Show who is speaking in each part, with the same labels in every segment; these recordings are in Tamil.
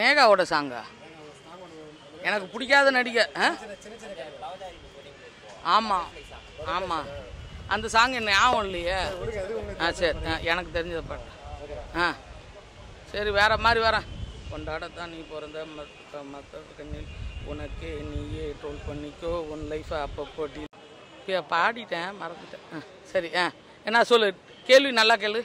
Speaker 1: மேகாவோட சாங்கா எனக்கு பிடிக்காத நடிகை ஆ ஆமாம் ஆமாம் அந்த சாங் என்ன ஞாபகம் இல்லையே ஆ சரி ஆ, எனக்கு தெரிஞ்சதை பாட்டு ஆ சரி வேற மாதிரி வரேன் கொண்டாடத்தான் நீ பிறந்த மத்த மற்ற கண்ணில் உனக்கே நீயே ட்ரோல் பண்ணிக்கோ உன் லைஃப்பை அப்பப்போ டீ இப்போ பாடிட்டேன் மறந்துட்டேன் ஆ சரி ஆ என்ன சொல்லு கேள்வி நல்லா கேளு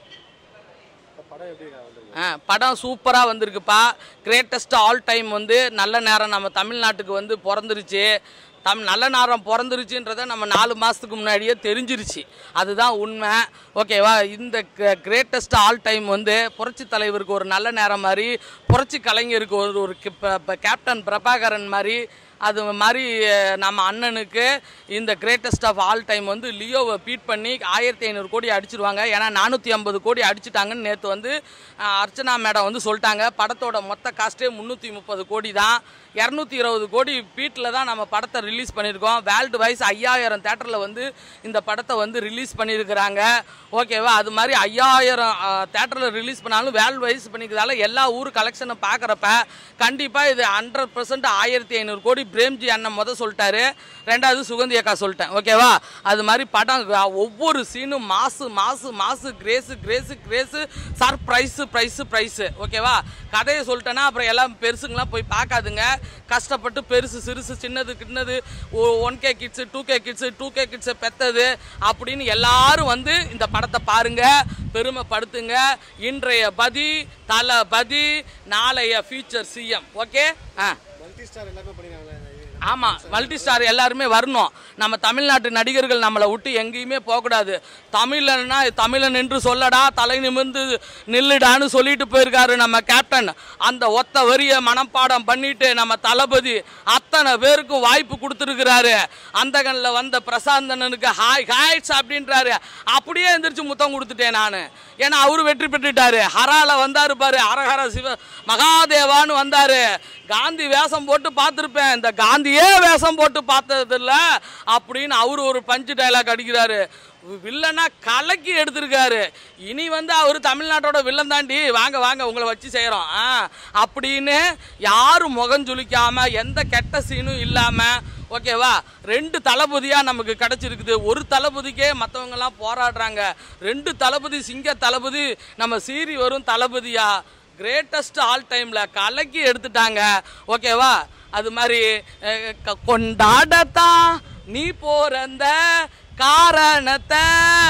Speaker 1: ஆ படம் சூப்பராக வந்திருக்குப்பா கிரேட்டஸ்ட் ஆல் டைம் வந்து நல்ல நேரம் நம்ம தமிழ்நாட்டுக்கு வந்து பிறந்துருச்சு தம் நல்ல நேரம் பிறந்துருச்சுன்றத நம்ம நாலு மாதத்துக்கு முன்னாடியே தெரிஞ்சிருச்சு அதுதான் உண்மை ஓகேவா இந்த கிரேட்டஸ்ட் ஆல் டைம் வந்து புரட்சி தலைவருக்கு ஒரு நல்ல நேரம் மாதிரி புரட்சி கலைஞருக்கு ஒரு ஒரு கி- ப- ப- கேப்டன் பிரபாகரன் மாதிரி அது மாதிரி அஹ், நம்ம அண்ணனுக்கு இந்த கிரேட்டஸ்ட் ஆஃப் ஆல் டைம் வந்து லியோவை பீட் பண்ணி ஆயிரத்தி ஐநூறு கோடி அடிச்சிருவாங்க ஏன்னா நானூற்றி ஐம்பது கோடி அடிச்சிட்டாங்கன்னு நேற்று வந்து அஹ், அர்ச்சனா மேடம் வந்து சொல்லிட்டாங்க படத்தோட மொத்த காஸ்ட்டே முந்நூற்றி முப்பது கோடி தான் இரநூத்தி இருபது கோடி பீட்டில் தான் நம்ம படத்தை ரிலீஸ் பண்ணியிருக்கோம் வேர்ல்டு வைஸ் ஐயாயிரம் தேட்டரில் வந்து இந்த படத்தை வந்து ரிலீஸ் பண்ணியிருக்கிறாங்க ஓகேவா அது மாதிரி ஐயாயிரம் தேட்டரில் ரிலீஸ் பண்ணாலும் வேர்ல்டு வைஸ் பண்ணிக்கிறதால எல்லா ஊர் கலெக்ஷனை பார்க்குறப்ப கண்டிப்பாக இது ஹண்ட்ரட் பர்சன்ட் ஆயிரத்தி ஐநூறு கோடி பிரேம்ஜி அண்ணன் முத சொல்லிட்டாரு ரெண்டாவது சுகந்தி அக்கா சொல்லிட்டேன் ஓகேவா அது மாதிரி படம் அஹ், ஒவ்வொரு சீனும் mass mass mass grace grace grace sir price price price ஓகேவா கதையை சொல்லிட்டேன்னா அப்புறம் எல்லாம் பெருசுங்களாம் போய் பார்க்காதுங்க கஷ்டப்பட்டு பெருசு சிறுசு சின்னது கிண்ணது one K kids two K kids two K கிட்ஸை பெத்தது அப்படின்னு எல்லாரும் வந்து இந்த படத்தை பாருங்க பெருமைப்படுத்துங்க இன்றைய பதி தளபதி நாளைய ஃபியூச்சர் சிஎம் ஓகே ஆ
Speaker 2: மல்டி ஸ்டார் எல்லாமே பண்ணிருக்காங்களே
Speaker 1: ஆமாம் மல்டி ஸ்டார் எல்லாருமே வரணும் நம்ம தமிழ்நாட்டு நடிகர்கள் நம்மளை விட்டு எங்கேயுமே போகக்கூடாது தமிழன்னா தமிழன் என்று சொல்லடா தலை நிமிர்ந்து நில்லுடான்னு சொல்லிட்டு போயிருக்காரு நம்ம கேப்டன் அந்த ஒத்த வரிய மனப்பாடம் பண்ணிட்டு நம்ம தளபதி அத்தனை பேருக்கும் வாய்ப்பு கொடுத்துருக்கிறாரு அந்த கண்ணில் வந்த பிரசாந்தனனுக்கு ஹாய் ஹாய்ஸ் அப்படின்றாரு அப்படியே எந்திரிச்சு முத்தம் கொடுத்துட்டேன் நான் ஏன்னா அவரு வெற்றி பெற்றுட்டாரு ஹரால வந்தாரு பாரு ஹரஹர சிவ மகாதேவான்னு வந்தாரு காந்தி வேஷம் போட்டு பார்த்துருப்பேன் இந்த காந்தியே வேஷம் போட்டு பார்த்ததில்ல அப்படின்னு அவரு ஒரு பஞ்சு டைலாக் அடிக்கிறாரு வில்லனா கலக்கி எடுத்திருக்காரு இனி வந்து அவர் தமிழ்நாட்டோட வில்லன் தாண்டி வாங்க வாங்க உங்களை வச்சு செய்கிறோம் ஆ அப்படின்னு யாரும் முகம் சுளிக்காம எந்த கெட்ட சீனும் இல்லாமல் ஓகேவா ரெண்டு தளபதியாக நமக்கு கிடச்சிருக்குது ஒரு தளபதிக்கே மற்றவங்கெல்லாம் போராடுறாங்க ரெண்டு தளபதி சிங்க தளபதி நம்ம சீறி வரும் தளபதியா கிரேட்டஸ்ட் ஆல் டைமில் கலக்கி எடுத்துட்டாங்க ஓகேவா அது மாதிரி அஹ், க- கொண்டாடத்தான் நீ போறந்த காரணத்தை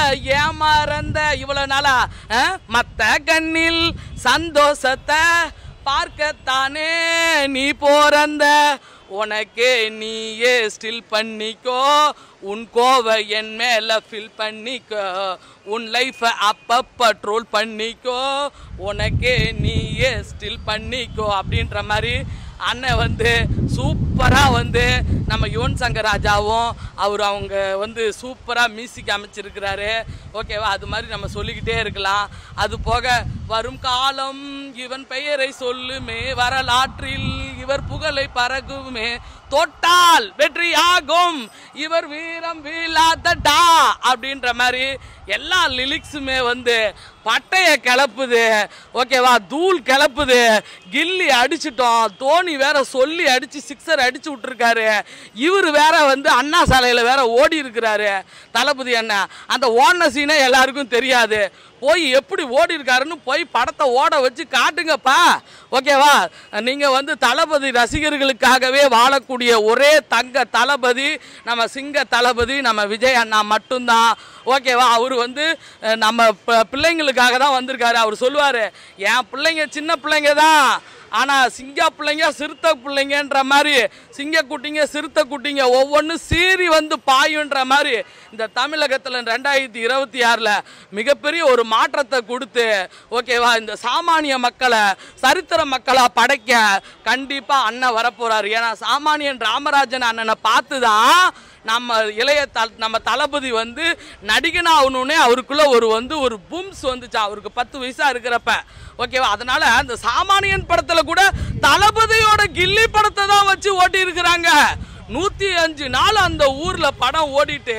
Speaker 1: ஏமாறந்த இவ்வளவு நாளா அஹ், மத்த கண்ணில் சந்தோஷத்தை பார்க்கத்தானே நீ போறந்த உனக்கே நீயே ஸ்டில் பண்ணிக்கோ உன் கோவை என் மேல ஃபில் பண்ணிக்கோ உன் லைஃப்பை அப்பப்போ ட்ரோல் பண்ணிக்கோ உனக்கே நீயே ஸ்டில் பண்ணிக்கோ அப்படின்ற மாதிரி அண்ணன் வந்து சூப்பராக வந்து நம்ம யுவன் சங்கர் ராஜாவும் அவர் அவங்க வந்து சூப்பராக மியூசிக் அமைச்சிருக்கிறாரு ஓகேவா அது மாதிரி நம்ம சொல்லிக்கிட்டே இருக்கலாம் அது போக வரும் காலம் இவன் பெயரை சொல்லுமே வரலாற்றில் இவர் புகழை பறகுமே தொட்டால் வெற்றியாகும் இவர் வீரம் வீழாதடா அப்படின்ற மாதிரி எல்லா லிரிக்ஸுமே வந்து பட்டைய கிளப்புது ஓகேவா தூள் கிளப்புது கில்லி அடிச்சிட்டோம் தோனி வேற சொல்லி அடிச்சு சிக்ஸர் அடிச்சு விட்டுருக்காரு இவர் வேற வந்து அண்ணா சாலையில் வேற ஓடி இருக்கிறாரு தளபதி அண்ணா அந்த ஓடின சீனே எல்லாருக்கும் தெரியாது போய் எப்படி ஓடி இருக்காருன்னு போய் படத்தை ஓட வச்சு காட்டுங்கப்பா ஓகேவா நீங்க வந்து தளபதி ரசிகர்களுக்காகவே வாழக்கூடிய ஒரே தங்க தளபதி நம்ம சிங்க தளபதி நம்ம விஜய் அண்ணா மட்டும்தான் ஓகேவா அவர் வந்து அஹ், நம்ம ப- பிள்ளைங்களுக்காக தான் வந்திருக்காரு அவர் சொல்லுவார் என் பிள்ளைங்க சின்ன பிள்ளைங்க தான் ஆனால் சிங்க பிள்ளைங்க சிறுத்தை பிள்ளைங்கன்ற மாதிரி சிங்க குட்டிங்க சிறுத்தை குட்டிங்க ஒவ்வொன்றும் சீறி வந்து பாயுன்ற மாதிரி இந்த தமிழகத்தில் ரெண்டாயிரத்தி இருபத்தி ஆறில் மிகப்பெரிய ஒரு மாற்றத்தை கொடுத்து ஓகேவா இந்த சாமானிய மக்களை சரித்திர மக்களாக படைக்க கண்டிப்பாக அண்ணன் வரப்போறாரு ஏன்னா சாமானியன் ராமராஜன் அண்ணனை பார்த்து தான் நம்ம இளைய த நம்ம தளபதி வந்து நடிகன் ஆகணுன்னே அவருக்குள்ள ஒரு வந்து ஒரு பூம்ஸ் வந்துச்சு அவருக்கு பத்து வயசா இருக்கிறப்ப ஓகேவா அதனால அந்த சாமானியன் படத்துல கூட தளபதியோட கில்லி படத்தை தான் வச்சு ஓட்டி இருக்கிறாங்க நூத்தி அஞ்சு நாள் அந்த ஊர்ல படம் ஓடிட்டு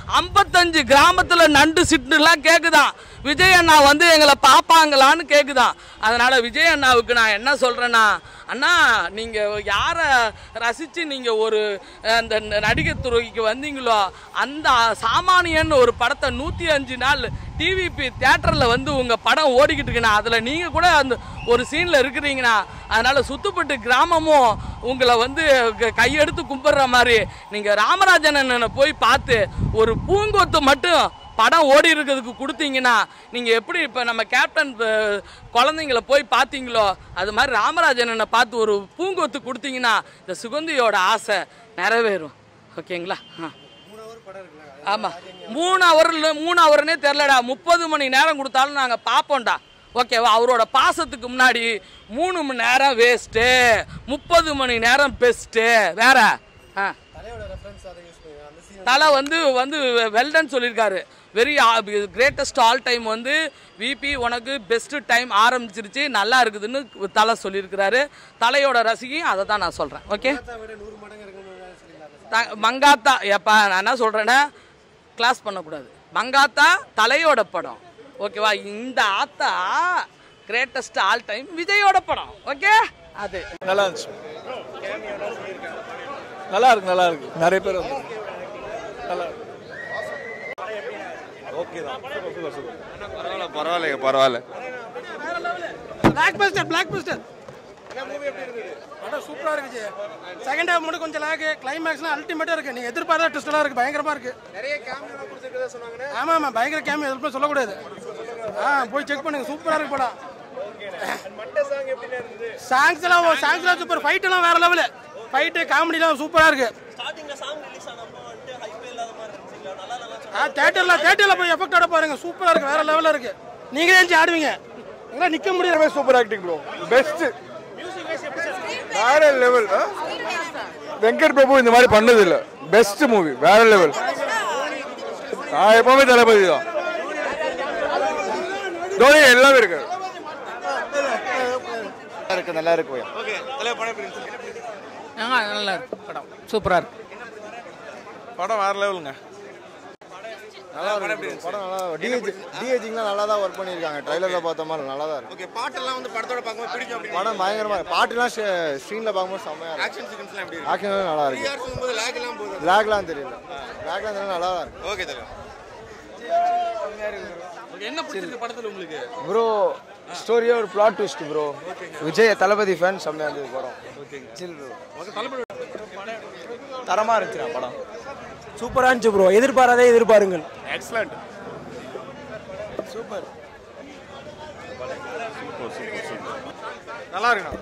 Speaker 1: ஐம்பத்தஞ்சு கிராமத்தில் நண்டு சிட்டுலாம் கேட்குதான் விஜய் அண்ணா வந்து எங்களை பார்ப்பாங்களான்னு கேட்குதான் அதனால் விஜய் அண்ணாவுக்கு நான் என்ன சொல்கிறேன்னா அண்ணா நீங்கள் யாரை ரசித்து நீங்கள் ஒரு அஹ், அந்த நடிகர் துறைக்கு வந்தீங்களோ அந்த சாமானியன் ஒரு படத்தை நூற்றி அஞ்சு நாள் டிவிபி தேட்டரில் வந்து உங்கள் படம் ஓடிக்கிட்டு இருக்குண்ணா அதில் நீங்கள் கூட அந்த ஒரு சீனில் இருக்கிறீங்கண்ணா அதனால் சுத்துப்பட்டு கிராமமும் உங்களை வந்து க- கையெடுத்து கும்பிட்ற மாதிரி நீங்கள் ராமராஜன் அண்ணனை போய் பார்த்து ஒரு பூங்கொத்து மட்டும் படம் ஓடி இருக்கிறதுக்கு கொடுத்தீங்கன்னா நீங்கள் எப்படி இப்போ நம்ம கேப்டன் அஹ், குழந்தைங்கள போய் பார்த்தீங்களோ அது மாதிரி ராமராஜன் அண்ணனை பார்த்து ஒரு பூங்கொத்து கொடுத்தீங்கன்னா இந்த சுகந்தியோட ஆசை நிறைவேறும் ஓகேங்களா ஆ ஆமாம் மூணு ஹவரில் மூணு ஹவர்னே தெரிலடா முப்பது மணி நேரம் கொடுத்தாலும் நாங்கள் பார்ப்போம்டா ஓகேவா அவரோட பாசத்துக்கு முன்னாடி மூணு மணி நேரம் வேஸ்ட்டு முப்பது மணி நேரம் பெஸ்ட்டு வேற ஆ தலை வந்து வந்து வெல்டன் சொல்லியிருக்காரு வெரி கிரேட்டஸ்ட் ஆல் டைம் வந்து விபி உனக்கு பெஸ்ட்டு டைம் ஆரம்பிச்சிருச்சு நல்லா இருக்குதுன்னு தலை சொல்லியிருக்கிறாரு தலையோட ரசிகையும் அதை தான் நான் சொல்கிறேன் ஓகே த- மங்காத்தா எப்பா நான் என்ன சொல்கிறேன்னா கிளாஸ் பண்ணக்கூடாது மங்காத்தா தலையோட படம் ஓகேவா இந்த ஆத்தா கிரேட்டஸ்ட் ஆல் டைம் விஜயோட படம் ஓகே அது
Speaker 2: நல்லா இருந்துச்சு நல்லா இருக்கு நல்லா இருக்கு நிறைய பேர் வந்து நல்லா இருக்கு ஓகே தான் சூப்பர் சூப்பர்
Speaker 3: பரவாயில்ல பரவாயில்லைங்க பரவாயில்ல
Speaker 4: பிளாக் பஸ்டர் பிளாக் பஸ்டர் படம் சூப்பரா இருக்கு ஜி செகண்ட் ஹாஃப் மட்டும் கொஞ்சம் லாக் கிளைமேக்ஸ்லாம் அல்டிமேட்டா இருக்கு நீங்க எதிர்பார்த்த ட்விஸ்டெல்லாம் இருக்கு பயங்கரமா இருக்கு நிறைய கேமியோ கொடுத்துருக்கதா சொன்னாங்க ஆமா ஆமா பயங்கர கேமியோ எதுவுமே சொல்லக்கூடாது ஆ போய் செக் பண்ணுங்க சூப்பரா இருக்கு படம் சாங்ஸ் எல்லாம் சாங்ஸ் எல்லாம் சூப்பர் ஃபைட் எல்லாம் வேற லெவலு ஃபைட்டு காமெடிலாம் சூப்பரா இருக்கு ஆ தேட்டர்ல தேட்டர்ல போய் எஃபெக்டோட பாருங்க சூப்பரா இருக்கு வேற லெவல்ல இருக்கு நீங்க ஏஞ்சி ஆடுவீங்க எல்லாம் நிக்க முடியல
Speaker 2: சூப்பர் ஆக்டிங் ப்ரோ பெஸ்ட் வேற லெவல் வெங்கட் பிரபு இந்த மாதிரி பண்ணது இல்ல பெஸ்ட் மூவி வேற லெவல் நான் எப்பவுமே தளபதி தான் தோனி எல்லாமே இருக்கு
Speaker 3: இருக்கு நல்லா இருக்கு
Speaker 1: நல்லா இருக்கு படம் சூப்பராக இருக்கு
Speaker 2: படம் வேற லெவலுங்க
Speaker 5: நல்லா இருக்கு படம் நல்லா டிஹெச் டிஹெச்சிங்லாம் நல்லா தான் ஒர்க் பண்ணியிருக்காங்க ட்ரைலரில் பார்த்த மாதிரி நல்லா தான் இருக்கு
Speaker 3: ஓகே பாட்டெல்லாம் வந்து படத்தோட பார்க்கும்போது பிடிக்கும் அப்படி
Speaker 5: படம் பயங்கரமா இருக்கு பாட்டுலாம் ஸ்க்ரீனில் பார்க்கும்போது செம்மையா இருக்கு
Speaker 3: ஆக்ஷன் சீக்வன்ஸ்லாம் எப்படி இருக்கு
Speaker 5: ஆக்ஷன் நல்லா இருக்கு
Speaker 3: ஹார்ஸ் போது லேக் எல்லாம் போகுது
Speaker 5: பிளாக்லாம் தெரியல பிளாக்லாம் தெரியல நல்லா தான் இருக்கு
Speaker 3: ஓகே தலைவா
Speaker 1: என்ன பிடிச்சிருக்கு படத்தில் உங்களுக்கு
Speaker 6: ப்ரோ ஸ்டோரியே ஒரு flat twist bro Vijay Thalapathy fan செம்மையா இருந்தது படம் சில் ப்ரோ தரமா இருந்துச்சு படம்
Speaker 4: சூப்பரா இருந்துச்சு ப்ரோ எதிர்பாராதே எதிர்பாருங்கள்
Speaker 2: எக்ஸலண்ட் நல்லா இருக்குண்ணா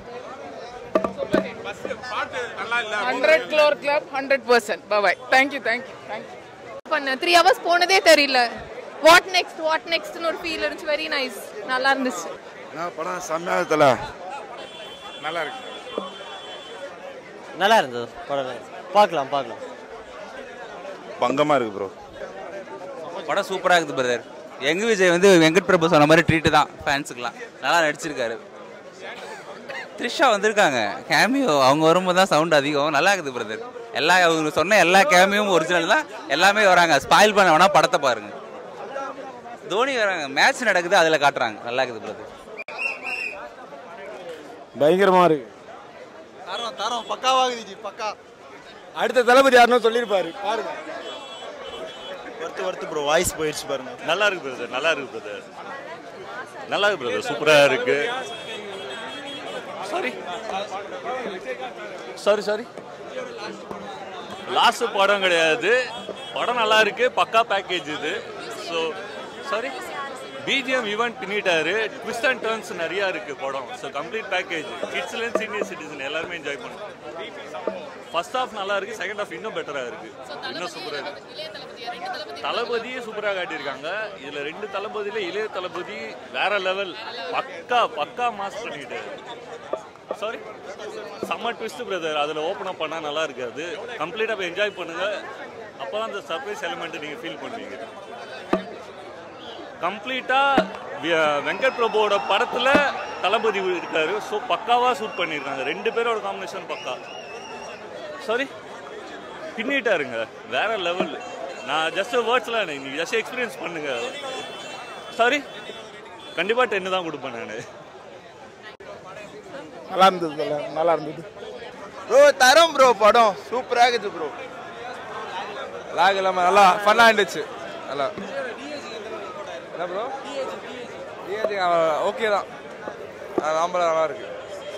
Speaker 7: hundred crore club hundred percent பாய் தேங்க்யூ தேங்க்யூ தேங்க்யூ
Speaker 8: பண்ணேன் த்ரீ ஹவர்ஸ் போனதே தெரியல வாட் நெக்ஸ்ட் வாட் நெக்ஸ்ட்னு ஒரு ஃபீல் இருந்துச்சு வெரி நைஸ் நல்லா இருந்துச்சு
Speaker 3: படம் செம்மையாக தல நல்லா இருக்கு
Speaker 9: நல்லா இருந்தது படம் பார்க்கலாம் பார்க்கலாம்
Speaker 3: பங்கமாக இருக்கு ப்ரோ
Speaker 10: படம் சூப்பராக இருக்குது பிரதர் எங்க விஜய் வந்து வெங்கட் பிரபு சொன்ன மாதிரி ட்ரீட்டு தான் ஃபேன்ஸுக்குலாம் நல்லா நடிச்சிருக்காரு த்ரிஷா வந்திருக்காங்க கேமியோ அவங்க வரும்போது தான் சவுண்ட் அதிகம் நல்லா இருக்குது பிரதர் எல்லா அவங்க சொன்ன எல்லா கேமியும் ஒரிஜினல் தான் எல்லாமே வராங்க ஸ்பாயில் பண்ண வேணா படத்தை பாருங்க தோனி வராங்க மேட்ச் நடக்குது அதில் காட்டுறாங்க நல்லா இருக்குது பிரதர்
Speaker 2: பயங்கரமா இருக்கு
Speaker 5: தரம் தரம் பக்காவாகுது ஜி பக்கா
Speaker 2: அடுத்த தளபதி யாருன்னு சொல்லியிருப்பாரு பாருங்க
Speaker 5: வருத்து வருத்து ப்ரோ வாய்ஸ் போயிடுச்சு பாருங்க
Speaker 11: நல்லா இருக்கு பிரதர் நல்லா இருக்கு பிரதர் நல்லா இருக்கு பிரதர் சூப்பரா இருக்கு சாரி சாரி சாரி லாஸ்ட் படம் கிடையாது படம் நல்லா இருக்கு பக்கா பேக்கேஜ் இது ஸோ சாரி பிஜிஎம் ஈவெண்ட் பின்னிட்டாரு ட்விஸ்ட் அண்ட் டர்ன்ஸ் நிறைய இருக்கு படம் ஸோ கம்ப்ளீட் பேக்கேஜ் கிட்ஸ்லேருந்து சீனியர் சிட்டிசன் எல்லாருமே என்ஜாய் பண்ணும் ஃபர்ஸ்ட் ஹாஃப் நல்லா இருக்கு செகண்ட் ஹாஃப் இன்னும் பெட்டரா இருக்கு இன்னும் சூப்பரா இருக்கு தளபதியே சூப்பரா காட்டியிருக்காங்க இதுல ரெண்டு தளபதியில இளைய தளபதி வேற லெவல் பக்கா பக்கா மாஸ் பண்ணிட்டு சாரி செம்ம ட்விஸ்ட் பிரதர் அதுல ஓப்பன் அப் பண்ணா நல்லா இருக்காது கம்ப்ளீட்டா போய் என்ஜாய் பண்ணுங்க அப்பதான் அந்த சர்ப்ரைஸ் எலிமெண்ட் நீங்க ஃபீல் பண்ணுவீங்க கம்ப்ளீட்டா வெங்கட் பிரபுவோட படத்துல தளபதி இருக்காரு ஸோ பக்காவா ஷூட் பண்ணியிருக்காங்க ரெண்டு பேரோட காம்பினேஷன் பக்கா சாரி பின்னிட்டாருங்க வேற லெவல் நான் ஜஸ்ட் வேர்ட்ஸ்லாம் நீங்கள் ஜஸ்ட் எக்ஸ்பீரியன்ஸ் பண்ணுங்க சாரி கண்டிப்பாக டென்னு தான் கொடுப்பேன் நான்
Speaker 2: நல்லா இருந்தது தல, நல்லா இருந்தது
Speaker 6: ப்ரோ தரம் ப்ரோ படம் சூப்பராக இருக்குது ப்ரோ லாக் இல்லாமல் நல்லா ஃபன்னாக இருந்துச்சு நல்லா என்ன ப்ரோ டிஏஜி ஓகே தான் நாம்பளம் நல்லா இருக்கு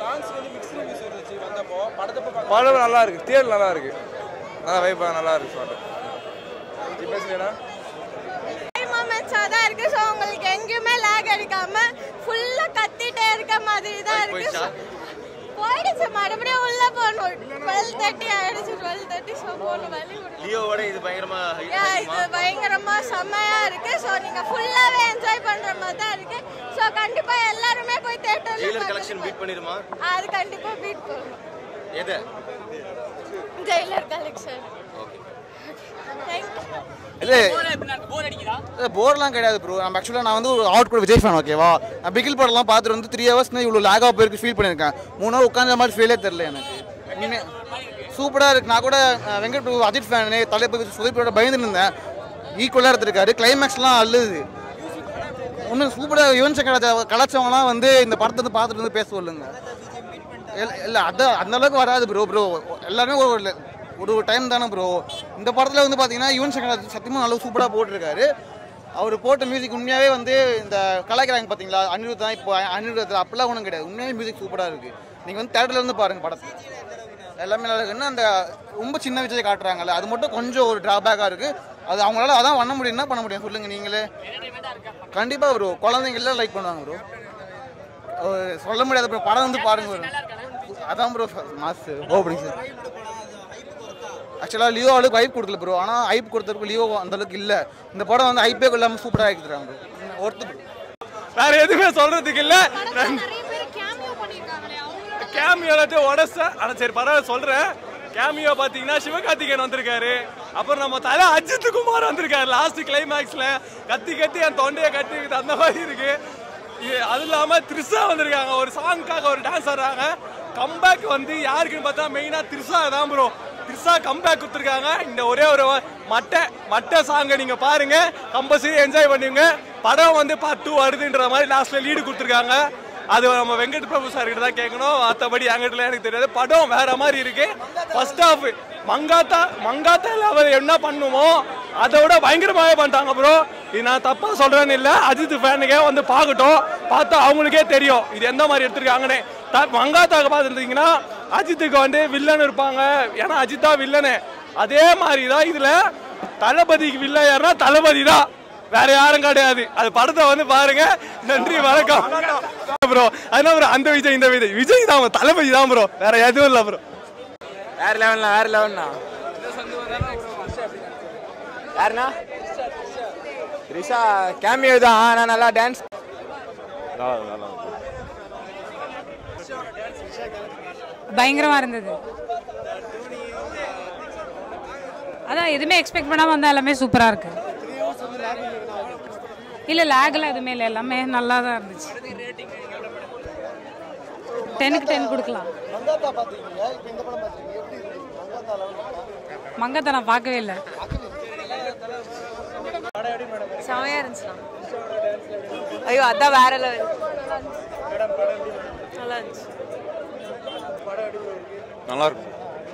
Speaker 6: படம் நல்லா இருக்கு தியேட்டர் நல்லா இருக்கு நல்லா வைப்பா நல்லா இருக்கு பாட்டு பேசுகிறேன்னா
Speaker 12: மூமெண்ட்ஸாக தான் இருக்கு ஸோ உங்களுக்கு எங்கேயுமே லேக் அடிக்காம ஃபுல்லாக கத்திட்டே இருக்க மாதிரி தான் இருக்கு போயிடுச்சு மறுபடியும் உள்ள போகணும் டுவெல் தேர்ட்டி ஆயிடுச்சு டுவெல் தேர்ட்டி ஷோ போகணும் வழி விடு.
Speaker 9: லியோவோட இது பயங்கரமா
Speaker 12: Yeah, இது பயங்கரமா செம்மையா இருக்கு ஸோ நீங்க ஃபுல்லாவே என்ஜாய் பண்ற மாதிரி தான் இருக்கு ஸோ கண்டிப்பா எல்லாருமே போய்
Speaker 9: ஜெயிலர்
Speaker 12: தேட்டர்ல
Speaker 9: கலெக்ஷன் பீட் பண்ணிருமா
Speaker 12: அது கண்டிப்பா பீட் பண்ணணும்
Speaker 9: எதை
Speaker 12: ஜெயிலர் கலெக்ஷன் தேங்க்யூ
Speaker 5: இது போர்லாம் கிடையாது ப்ரோ நம்ம ஆக்சுவலாக நான் வந்து ஒரு அவுட் கூட விஜய் ஃபேன் ஓகேவா நான் பிகில் படம்லாம் பார்த்துட்டு வந்து த்ரீ ஹவர்ஸ் இவ்வளோ லேக் ஆஃப் போயிருக்கு ஃபீல் பண்ணியிருக்கேன் மூணு ஹவர் உட்காந்த மாதிரி ஃபீலே தெரில எனக்கு சூப்பராக இருக்கு நான் கூட அஹ், வெங்கட் பிரபு அஜித் ஃபேனு தலைப்பு சுதீப்போட பயந்துட்டு இருந்தேன் ஈக்குவலாக எடுத்திருக்காரு கிளைமேக்ஸ்லாம் அள்ளுது ஒன்றும் சூப்பராக யுவன் சங்கர் கலாச்சவங்களாம் வந்து இந்த படத்தை வந்து பார்த்துட்டு வந்து பேச சொல்லுங்க இல்லை அதான் அந்த அளவுக்கு வராது ப்ரோ ப்ரோ எல்லாருமே ஒரு ஒரு- ஒரு ஒரு டைம் தானே ப்ரோ இந்த படத்தில் வந்து பார்த்தீங்கன்னா யுவன் சங்கர் சத்தியமாக நல்லா சூப்பராக போட்டிருக்காரு அவர் போட்ட மியூசிக் உண்மையாகவே வந்து இந்த கலாய்க்கிறாங்க பார்த்தீங்களா அனிருத் தான் இப்போ அனிருத் அப்படிலாம் ஒன்றும் கிடையாது உண்மையாகவே மியூசிக் சூப்பராக இருக்குது நீங்கள் வந்து தேட்டரில் இருந்து பாருங்கள் படத்தை எல்லாமே நல்லா இருக்குன்னா அந்த ரொம்ப சின்ன விஜய் காட்டுறாங்கல்ல அது மட்டும் கொஞ்சம் ஒரு ட்ராபேக்காக இருக்குது அது அவங்களால அதான் பண்ண முடியும்னா பண்ண முடியும் சொல்லுங்கள் நீங்களே கண்டிப்பாக ப்ரோ குழந்தைங்க எல்லாம் லைக் பண்ணுவாங்க ப்ரோ சொல்ல முடியாது ப்ரோ படம் வந்து பாருங்க bro. அதான் ப்ரோ மாஸ் ஓப்பனிங் சார் ஆக்சுவலாக லியோ அளவுக்கு ஹைப் கொடுக்கல ப்ரோ ஆனால் ஹைப் கொடுத்ததுக்கு லியோ அந்த அளவுக்கு இல்லை இந்த படம் வந்து ஹைப்பே இல்லாமல் சூப்பராக ஆக்கிடுறாங்க ப்ரோ ஒருத்தர்
Speaker 13: வேற எதுவுமே சொல்றதுக்கு இல்ல கேமியோ எல்லாத்தையும் உடச்ச ஆனா சரி பரவாயில்ல சொல்றேன் கேமியோ பாத்தீங்கன்னா சிவகார்த்திகேயன் வந்திருக்காரு அப்புறம் நம்ம தலை அஜித் குமார் வந்திருக்காரு லாஸ்ட் கிளைமேக்ஸ்ல கத்தி கத்தி என் தொண்டையை கட்டி அந்த மாதிரி இருக்கு இது அது இல்லாம த்ரிஷா வந்திருக்காங்க ஒரு சாங்க்காக ஒரு டான்ஸ் ஆடுறாங்க கம்பேக் வந்து யாருக்குன்னு பார்த்தா மெயினா த்ரிஷா தான் ப்ரோ த்ரிஷா கம்பேக் கொடுத்துருக்காங்க இந்த ஒரே ஒரு மட்டை மட்டை சாங்கை நீங்க பாருங்க கம்பல்சரி என்ஜாய் பண்ணுவீங்க படம் வந்து பத்து வருதுன்ற மாதிரி லாஸ்ட்ல லீடு கொடுத்துருக்காங்க அது நம்ம வெங்கட் பிரபு சார் கிட்ட தான் கேட்கணும் மற்றபடி என்கிட்ட எனக்கு தெரியாது படம் வேற மாதிரி இருக்கு first half Mankatha Mankatha level என்ன பண்ணுமோ அதை விட பயங்கரமாவே பண்ணிட்டாங்க ப்ரோ இது நான் தப்பா சொல்றேன்னு இல்லை அஜித் ஃபேனுக்கே வந்து பார்க்கட்டும் பார்த்தா அவங்களுக்கே தெரியும் இது எந்த மாதிரி எடுத்திருக்காங்கன்னு த- மங்காத்தாக்கு பார்த்துருந்தீங்கன்னா அஜித்துக்கு வந்து வில்லன் இருப்பாங்க ஏன்னா அஜித் தான் வில்லனு அதே மாதிரி தான் இதுல தளபதிக்கு வில்லன் யாருன்னா தளபதி தான் வேற யாரும் கிடையாது அது படத்தை வந்து பாருங்க நன்றி வணக்கம் ப்ரோ அதனால bro, அந்த விஜய் இந்த விஜய் விஜய் தான் bro, தளபதி தான் ப்ரோ வேற எதுவும் இல்லை ப்ரோ
Speaker 6: வேற லெவல்ண்ணா வேற லெவல்ண்ணா யாருண்ணா ரிஷா கேமியோ தான் ஆனால் நல்லா டான்ஸ்
Speaker 14: பயங்கரமா இருந்தது அதான் எதுவுமே எக்ஸ்பெக்ட் பண்ணாம வந்தா எல்லாமே சூப்பரா இருக்கு இல்ல லேக்லாம் எதுவுமே இல்லை எல்லாமே நல்லா தான் இருந்துச்சு டென்னுக்கு டென் கொடுக்கலாம்
Speaker 5: மங்காத்தா பார்த்துருக்கீங்க இப்போ இந்த படம் பார்த்துருக்கீங்க எப்படி இருக்கு மங்காத்தா
Speaker 14: மங்கத்தை நான் பார்க்கவே இல்லை
Speaker 15: செமையா இருந்துச்சுண்ணா ஐயோ அதான் வேற லெவல் நல்லா இருந்துச்சு
Speaker 3: நல்லா இருக்கும்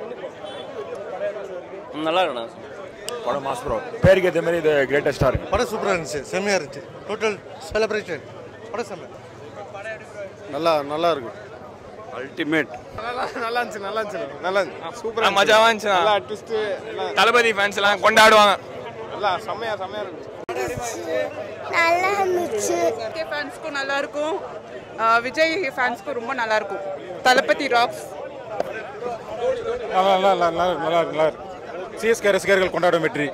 Speaker 16: நல்லா இருக்குண்ணா
Speaker 3: படம் மாஸ் ப்ரோ பேருக்கு ஏற்ற மாதிரி இது கிரேட்டஸ்டாக இருக்கு
Speaker 17: படம் சூப்பராக இருந்துச்சு செம்மையாக இருந்துச்சு டோட்டல் செலிப்ரேஷன் படம் செம்ம நல்லா நல்லா இருக்கு
Speaker 16: அல்டிமேட்
Speaker 6: நல்லா இருந்துச்சு நல்லா இருந்துச்சு நல்லா இருந்துச்சு சூப்பரா
Speaker 13: மஜாவா இருந்துச்சு
Speaker 6: நல்லா ட்விஸ்ட்
Speaker 13: தளபதி ஃபேன்ஸ் எல்லாம் கொண்டாடுவாங்க
Speaker 6: நல்லா செம்மையா செம்மையா இருக்கு
Speaker 18: நல்லா இருந்துச்சு
Speaker 7: கே ஃபேன்ஸ்க்கும் நல்லா இருக்கும் அஹ் விஜய் ஃபேன்ஸ்க்கும் ரொம்ப நல்லா இருக்கும் தளபதி ராக்ஸ்
Speaker 3: நல்லா நல்லா நல்லா நல்லா இருக்கு நல்லா இருக்கு சிஎஸ்கே ரசிகர்கள் கொண்டாடும் வெற்றி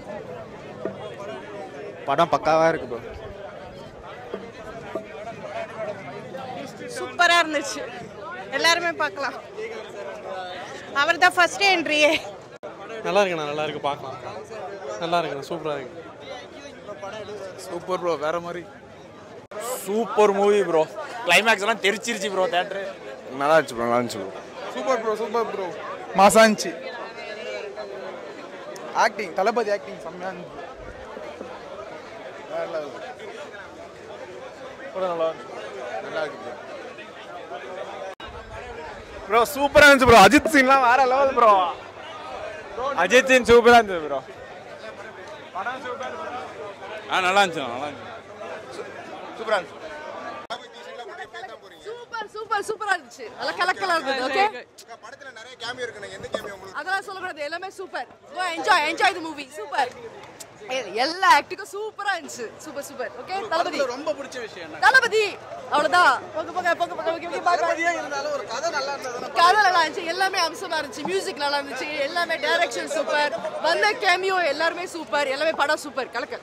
Speaker 5: படம் பக்காவாக இருக்கு ப்ரோ
Speaker 15: சூப்பரா இருந்துச்சு எல்லாருமே பார்க்கலாம் அவர் தான் ஃபர்ஸ்ட் என்ட்ரியே
Speaker 4: நல்லா இருக்குண்ணா நல்லா இருக்கு பார்க்கலாம் நல்லா இருக்குண்ணா சூப்பராக இருக்கு
Speaker 6: சூப்பர் ப்ரோ வேற மாதிரி சூப்பர் மூவி ப்ரோ கிளைமேக்ஸ் எல்லாம் தெரிச்சிருச்சு ப்ரோ தேட்டர்
Speaker 2: நல்லா இருந்துச்சு ப்ரோ நல்லா இருந்துச்சு bro
Speaker 6: super bro super bro
Speaker 2: மாசாந்துச்சு ஆக்டிங் தளபதி ஆக்டிங் செம்மையாக இருந்துச்சு வேற level. படம் நல்லா இருந்துச்சு நல்லா இருக்கு ப்ரோ சூப்பராக இருந்துச்சு ப்ரோ அஜித் சீன்லாம் வேற லெவல் ப்ரோ அஜித் சீன் சூப்பராக இருந்துச்சு ப்ரோ
Speaker 3: ஆ நல்லா இருந்துச்சு நல்லா இருந்துச்சு
Speaker 2: சூப்பராக இருந்துச்சு
Speaker 19: சூப்பர் சூப்பர் சூப்பரா இருந்துச்சு நல்லா கலக்கலா இருந்தது ஓகே
Speaker 2: படத்துல நிறைய கேமியோ இருக்கு எந்த கேமியோ உங்களுக்கு
Speaker 19: அதெல்லாம் சொல்லக்கூடாது எல்லாமே super go enjoy enjoy the movie super எல்லா ஆக்டிங்கும் சூப்பரா இருந்துச்சு சூப்பர் சூப்பர் ஓகே தளபதி
Speaker 20: ரொம்ப பிடிச்ச விஷயம் என்ன
Speaker 19: தளபதி அவ்வளவுதான் போங்க போங்க போங்க போங்க ஓகே ஓகே பாய்
Speaker 20: தளபதியா இருந்தாலும் ஒரு கதை நல்லா இருந்ததுன்னா
Speaker 19: கதை நல்லா இருந்துச்சு எல்லாமே அம்சமா இருந்துச்சு மியூசிக் நல்லா இருந்துச்சு எல்லாமே டைரக்ஷன் சூப்பர் வந்த கேமியோ எல்லாருமே சூப்பர் எல்லாமே படம் சூப்பர் கலக்க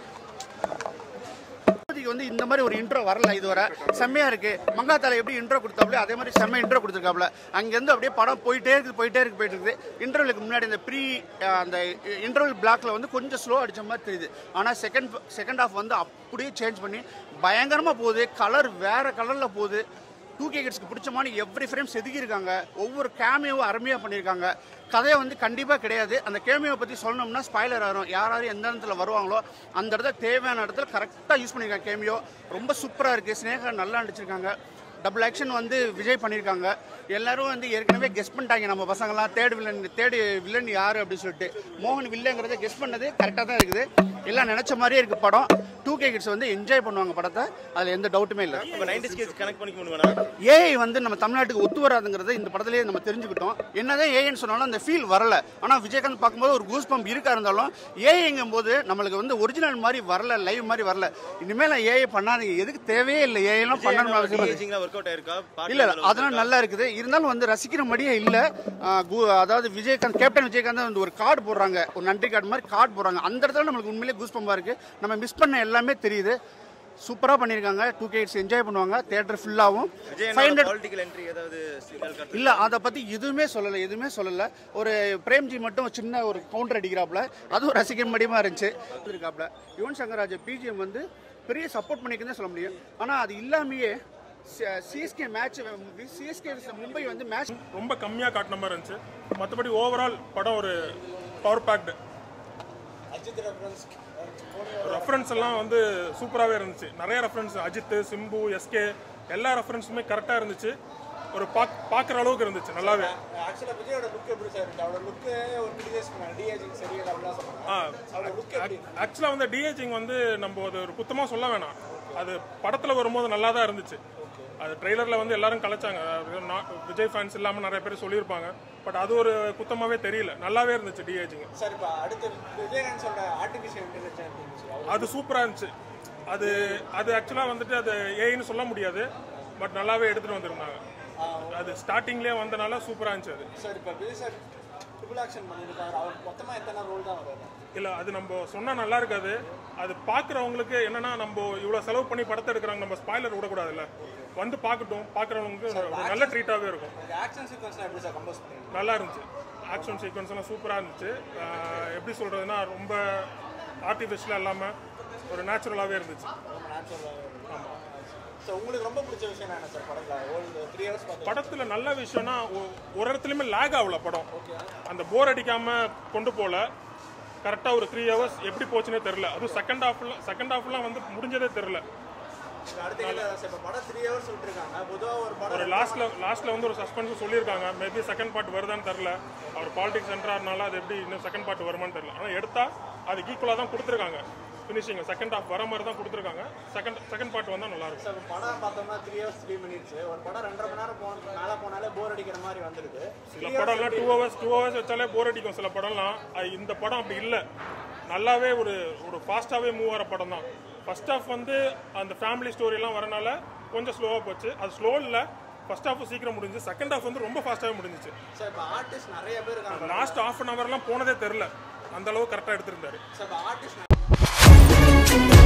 Speaker 20: தளபதிக்கு வந்து இந்த மாதிரி ஒரு இன்ட்ரோ வரல இதுவரை செம்மையா இருக்கு மங்காத்தால எப்படி இன்ட்ரோ கொடுத்தாப்ல அதே மாதிரி செம்ம இன்ட்ரோ கொடுத்துருக்காப்ல அங்கேருந்து அப்படியே படம் போயிட்டே இருக்கு போயிட்டே இருக்கு போயிட்டு இருக்குது இன்டர்வலுக்கு முன்னாடி இந்த ப்ரீ அந்த இன்டர்வல் பிளாக்ல வந்து கொஞ்சம் ஸ்லோ அடிச்ச மாதிரி தெரியுது ஆனால் செகண்ட் செகண்ட் ஹாஃப் வந்து அப்படியே சேஞ்ச் பண்ணி பயங்கரமா போகுது கலர் வேற கலர்ல போகுது டூ கே கிட்ஸ்க்கு பிடிச்ச மாதிரி எவ்ரி ஃப்ரேம் செதுக்கியிருக்காங்க ஒவ்வொரு கேமியோவும் அருமையாக பண்ணியிருக்காங்க கதையை வந்து கண்டிப்பாக கிடையாது அந்த கேமியோவை பற்றி சொல்லணும்னா ஸ்பாய்லர் ஆகும் யார் யார் எந்த இடத்துல வருவாங்களோ அந்த இடத்துல தேவையான இடத்துல கரெக்டாக யூஸ் பண்ணியிருக்காங்க கேமியோ ரொம்ப சூப்பராக இருக்குது ஸ்னேகா நல்லா நடிச்சிருக்காங்க டபுள் ஆக்ஷன் வந்து விஜய் பண்ணியிருக்காங்க எல்லாரும் வந்து ஏற்கனவே கெஸ் பண்ணிட்டாங்க நம்ம பசங்களாம் தேர்ட் வில்லன் தேர்ட் வில்லன் யார் அப்படின்னு சொல்லிட்டு மோகன் வில்லங்கிறத கெஸ் பண்ணது கரெக்டாக தான் இருக்குது எல்லாம் நினச்ச மாதிரியே இருக்குது படம் டூ கே கிட்ஸ் வந்து என்ஜாய் பண்ணுவாங்க படத்தை அதில் எந்த டவுட்டுமே இல்லை
Speaker 9: இப்போ நைன்டி ஸ்கேட்ஸ் கனெக்ட் பண்ணிக்க முடியுமா
Speaker 20: ஏஐ வந்து நம்ம தமிழ்நாட்டுக்கு ஒத்து வராதுங்கிறத இந்த படத்துலயே நம்ம தெரிஞ்சுக்கிட்டோம் என்னதான் ஏஐன்னு சொன்னாலும் அந்த ஃபீல் வரல ஆனால் விஜயகாந்த் பார்க்கும்போது ஒரு கூஸ் பம்ப் இருக்கா இருந்தாலும் ஏஐங்கும் போது நம்மளுக்கு வந்து ஒரிஜினல் மாதிரி வரல லைவ் மாதிரி வரல இனிமேல் ஏஐ பண்ணாதீங்க எதுக்கு தேவையே இல்லை ஏஐலாம் பண்ணணும் அவசியம் இல்லை.
Speaker 9: டீச்சிங்லாம் ஒர்க் அவுட் ஆயிருக்கா பாட்டு
Speaker 20: இல்ல
Speaker 9: நல்லா
Speaker 20: அதெல்லாம் நல்லா இருக்குது இருந்தாலும் வந்து ரசிக்கிற மாதிரியே இல்ல ஆ, கு- அதாவது விஜயகாந்த் கேப்டன் விஜயகாந்த் வந்து ஒரு கார்டு போடுறாங்க ஒரு நன்றி கார்டு மாதிரி கார்டு போடுறாங்க அந்த இடத்துல நம்மளுக்கு உண்மையிலேயே கூஸ் பம்பா இருக்கு நம்ம மிஸ் பண்ண எல்லாமே தெரியுது சூப்பரா பண்ணிருக்காங்க டூ கே என்ஜாய் பண்ணுவாங்க தியேட்டர் ஃபுல்லாவும் ஃபைவ் ஹண்ட்ரட்
Speaker 9: பொலிட்டிக்கல் என்ட்ரி ஏதாவது சிக்கல் கருத்து
Speaker 20: இல்ல அதை பத்தி எதுவுமே சொல்லல எதுவுமே சொல்லல ஒரு பிரேம்ஜி மட்டும் சின்ன ஒரு கவுண்டர் அடிக்கிறாப்ல அதுவும் ரசிக்க முடியுமா இருந்துச்சு இருக்காப்ல யுவன் சங்கர் ராஜா பிஜிஎம் வந்து பெரிய சப்போர்ட் பண்ணிக்கிறதே சொல்ல முடியும் ஆனா அது இல்லாமயே சிஎஸ்கே மேட்ச் சிஎஸ்கே மும்பை வந்து மேட்ச்
Speaker 21: ரொம்ப கம்மியாக காட்டின மாதிரி இருந்துச்சு மற்றபடி ஓவரால் படம் ஒரு பவர் பேக்டு ரெஃபரன்ஸ் எல்லாம் வந்து சூப்பராகவே இருந்துச்சு நிறைய ரெஃபரன்ஸ் அஜித் சிம்பு எஸ்கே எல்லா ரெஃபரன்ஸுமே கரெக்டாக இருந்துச்சு ஒரு பாக் பார்க்குற அளவுக்கு இருந்துச்சு நல்லாவே
Speaker 22: ஆக்சுவலா விஜயோட லுக் எப்படி சார் இருக்கு அவரோட லுக்கு ஒரு கிரிட்டிசைஸ் பண்ணாங்க டிஏஜிங் சரியில்லை அப்படிலாம் சொன்னாங்க
Speaker 21: ஆ
Speaker 22: அவரோட லுக் எப்படி
Speaker 21: ஆக்சுவலாக வந்து டிஏஜிங் வந்து நம்ம அது ஒரு குத்தமாக சொல்ல வேணாம் அது படத்தில் வரும்போது நல்லா தான் இருந்துச்சு அது ட்ரெய்லரில் வந்து எல்லாரும் கலைச்சாங்க அது நான் விஜய் ஃபேன்ஸ் இல்லாமல் நிறைய பேர் சொல்லியிருப்பாங்க பட் அது ஒரு குத்தமாகவே தெரியல நல்லாவே இருந்துச்சு டிஏஜிங்
Speaker 22: சார் இப்போ அடுத்து விஜயகாந்த் சொல்ற ஆர்டிஃபிஷியல் இன்டெலிஜென்ஸ்
Speaker 21: அது சூப்பராக இருந்துச்சு அது அது ஆக்சுவலாக வந்துட்டு அது ஏன்னு சொல்ல முடியாது பட் நல்லாவே எடுத்துகிட்டு வந்திருந்தாங்க அது ஸ்டார்டிங்லேயே வந்தனால சூப்பராக இருந்துச்சு அது
Speaker 22: சார் இப்போ விஜய் சார் ட்ரிபிள் ஆக்ஷன் பண்ணியிருக்காரு அவர் மொத்தமாக எத்தனை ரோல் தான் வரும்
Speaker 21: இல்லை அது நம்ம சொன்னால் நல்லா இருக்காது அது பார்க்குறவங்களுக்கு என்னன்னா நம்ம இவ்வளோ செலவு பண்ணி படத்தை எடுக்கிறாங்க நம்ம ஸ்பாய்லர் விடக்கூடாதுல்ல வந்து பார்க்கட்டும் பார்க்குறவங்களுக்கு ஒரு நல்ல ட்ரீட்டாகவே இருக்கும்
Speaker 22: ஆக்ஷன் சீக்வன்ஸ்லாம் எப்படி சார் கம்போஸ் பண்ணி
Speaker 21: நல்லா இருந்துச்சு ஆக்ஷன் சீக்வன்ஸ் எல்லாம் சூப்பராக இருந்துச்சு ஆஹ் எப்படி சொல்கிறதுனா ரொம்ப ஆர்டிஃபிஷியலாக இல்லாமல் ஒரு நேச்சுரலாகவே இருந்துச்சு ஆமாம்
Speaker 22: ஸோ உங்களுக்கு ரொம்ப பிடிச்ச விஷயம் என்ன சார் படத்தில் ஒரு த்ரீ ஹவர்ஸ் பார்த்து
Speaker 21: படத்தில் நல்ல விஷயம்னா ஒ- ஒரு இடத்துலையுமே லேக் ஆகல படம் அந்த போர் அடிக்காமல் கொண்டு போகல கரெக்டாக ஒரு த்ரீ ஹவர்ஸ் எப்படி போச்சுன்னே தெரில அதுவும் செகண்ட் ஹாஃப்ல செகண்ட் ஹாஃப்லாம் வந்து முடிஞ்சதே தெரில
Speaker 22: அடுத்த கேள்வி அதான் சார் இப்போ படம் த்ரீ ஹவர்ஸ் விட்டுருக்காங்க பொதுவாக ஒரு படம்
Speaker 21: ஒரு லாஸ்ட்ல லாஸ்ட்ல வந்து ஒரு சஸ்பென்ஸ் சொல்லியிருக்காங்க மேபி செகண்ட் பார்ட் வருதான்னு தெரில அவர் பாலிடிக்ஸ் சென்டரானால அது எப்படி இன்னும் செகண்ட் பார்ட் வருமான்னு தெரில ஆனால் எடுத்தா அது ஈக்குவலாக தான் கொடுத்துருக்காங்க ஃபினிஷிங் செகண்ட் ஹாஃப் வர மாதிரி தான் கொடுத்துருக்காங்க செகண்ட் செகண்ட் பார்ட் வந்தால் நல்லா இருக்கும்
Speaker 22: சார் படம் பார்த்தோம்னா த்ரீ ஹவர்ஸ் த்ரீ மினிட்ஸ் ஒரு படம் ரெண்டரை மணி நேரம் போன மேலே போனாலே போர் அடிக்கிற மாதிரி வந்துடுது
Speaker 21: சில படம்லாம் டூ ஹவர்ஸ் டூ ஹவர்ஸ் வச்சாலே போர் அடிக்கும் சில படம்லாம் அது இந்த படம் அப்படி இல்லை நல்லாவே ஒரு ஒரு ஃபாஸ்ட்டாகவே மூவ் ஆகிற படம் தான் ஃபர்ஸ்ட் ஹாஃப் வந்து அந்த ஃபேமிலி ஸ்டோரிலாம் வரனால கொஞ்சம் ஸ்லோவாக போச்சு அது ஸ்லோ இல்லை ஃபர்ஸ்ட் ஹாஃப் சீக்கிரம் முடிஞ்சு செகண்ட் ஹாஃப் வந்து ரொம்ப ஃபாஸ்ட்டாகவே முடிஞ்சிச்சு
Speaker 22: சார் இப்போ ஆர்டிஸ்ட் நிறைய பேர் இருக்காங்க
Speaker 21: லாஸ்ட் ஆஃப் அன் ஹவர்லாம் போனதே தெரில அந்த அளவு கரெக்டாக எடுத்திருந்தாரு
Speaker 22: சார் இப்போ ஆர்டிஸ்ட்